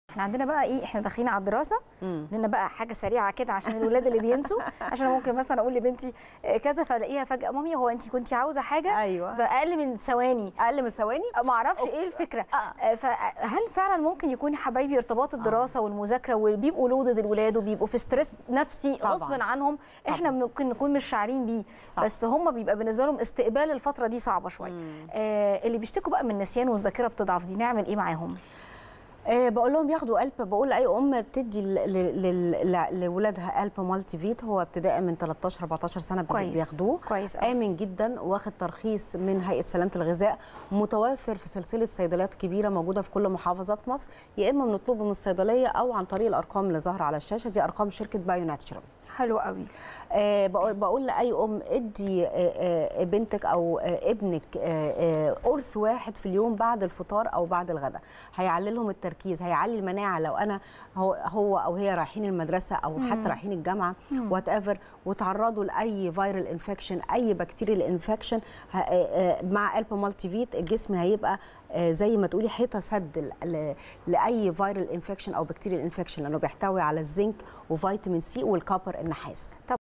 احنا عندنا بقى ايه احنا داخلين على الدراسه لنا بقى حاجه سريعه كده عشان الولاد اللي بينسوا عشان ممكن مثلا اقول لبنتي آه، كذا فالاقيها فجاه مامي هو انت كنتي عاوزه حاجه ايوه في اقل من ثواني اقل من ثواني ما اعرفش ايه الفكره آه. آه، فهل فعلا ممكن يكون حبايبي ارتباط الدراسه والمذاكره وبيبقوا لودد الولاد وبيبقوا في ستريس نفسي طبعاً. غصب عنهم احنا ممكن نكون مش شاعرين بيه صح. بس هم بيبقى بالنسبه لهم استقبال الفتره دي صعبه شويه آه اللي بيشتكوا بقى من النسيان والذاكره بتضعف دي نعمل ايه معاهم آه بقول لهم ياخدوا قلب بقول لاي ام تدي ل- ل- ل- ل- لاولادها قلب مالتي فيت هو ابتداء من 13 14 سنه بي- كويس بياخدوه كويس أوي. امن جدا واخد ترخيص من هيئه سلامه الغذاء متوفر في سلسله صيدليات كبيره موجوده في كل محافظات مصر يا اما بنطلبه من الصيدليه او عن طريق الارقام اللي ظاهره على الشاشه دي ارقام شركه بايو ناتشرال حلو قوي آه، بقول بقول لاي ام ادي آه، آه، بنتك او آه، ابنك آه، آه، قرص واحد في اليوم بعد الفطار او بعد الغداء هيعلي لهم التركيز هيعلي المناعه لو انا هو, هو او هي رايحين المدرسه او حتى رايحين الجامعه وات ايفر وتعرضوا لاي فيرال انفكشن اي بكتيريال انفكشن مع الب مالتي فيت الجسم هيبقى آه، زي ما تقولي حيطه سد ل- ل- لاي فيرال انفكشن او بكتيريال انفكشن لانه بيحتوي على الزنك وفيتامين سي والكوبر النحاس